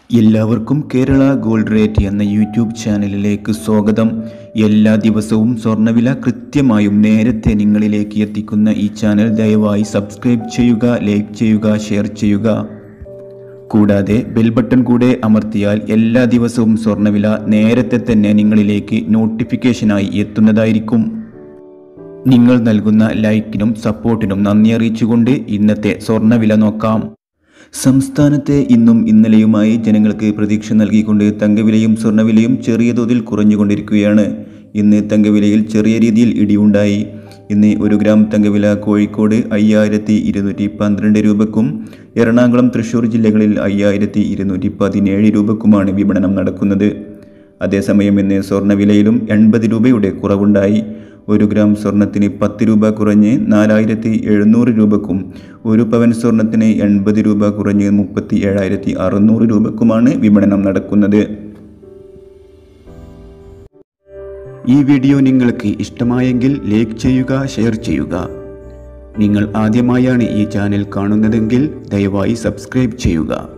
എല്ലാവർക്കും Kerala Gold Rate എന്ന YouTube ചാനലിലേക്ക് സ്വാഗതം എല്ലാ ദിവസവും സ്വർണ്ണവില കൃത്യമായും നേരത്തെ നിങ്ങളിലേക്ക് എത്തിക്കുന്ന ഈ ചാനൽ ദയവായി സബ്സ്ക്രൈബ് ചെയ്യുക ലൈക്ക് ചെയ്യുക ഷെയർ ചെയ്യുക കൂടാതെ ബെൽ ബട്ടൺ കൂടെ അമർത്തിയാൽ എല്ലാ ദിവസവും സ്വർണ്ണവില നേരത്തെ തന്നെ നിങ്ങളിലേക്ക് നോട്ടിഫിക്കേഷനായി എത്തുന്നതായിരിക്കും നിങ്ങൾ നൽകുന്ന ലൈക്കിനും സപ്പോർട്ടിനും നന്ദി അറിയിച്ചുകൊണ്ട് ഇന്നത്തെ സ്വർണ്ണവില നോക്കാം സംസ്ഥാനത്തെ ഇന്നും ഇന്നലെയുമായി ജനങ്ങൾക്ക് പ്രതീക്ഷ നൽകിക്കൊണ്ട് തങ്കവിലയും സ്വർണ്ണവിലയും ചെറിയ തോതിൽ കുറഞ്ഞുകൊണ്ടിരിക്കുകയാണ് ഇന്ന് തങ്കവിലയിൽ ചെറിയ രീതിയിൽ ഇടിവുണ്ടായി ഇന്ന് ഒരു ഗ്രാം തങ്കവില കോഴിക്കോട് അയ്യായിരത്തി ഇരുന്നൂറ്റി പന്ത്രണ്ട് രൂപക്കും എറണാകുളം തൃശൂർ ജില്ലകളിൽ അയ്യായിരത്തി ഇരുന്നൂറ്റി പതിനേഴ് രൂപക്കുമാണ് വിപണനം നടക്കുന്നത് അതേസമയം ഇന്ന് സ്വർണ്ണവിലയിലും എൺപത് രൂപയുടെ കുറവുണ്ടായി ഒരു ഗ്രാം സ്വർണത്തിന് പത്ത് രൂപ കുറഞ്ഞ് നാലായിരത്തി എഴുന്നൂറ് രൂപക്കും ഒരു പവൻ സ്വർണത്തിന് എൺപത് രൂപ കുറഞ്ഞ് മുപ്പത്തി ഏഴായിരത്തി അറുന്നൂറ് രൂപക്കുമാണ് വിപണനം നടക്കുന്നത് ഈ വീഡിയോ നിങ്ങൾക്ക് ഇഷ്ടമായെങ്കിൽ ലൈക്ക് ചെയ്യുക ഷെയർ ചെയ്യുക നിങ്ങൾ ആദ്യമായാണ് ഈ ചാനൽ കാണുന്നതെങ്കിൽ ദയവായി സബ്സ്ക്രൈബ് ചെയ്യുക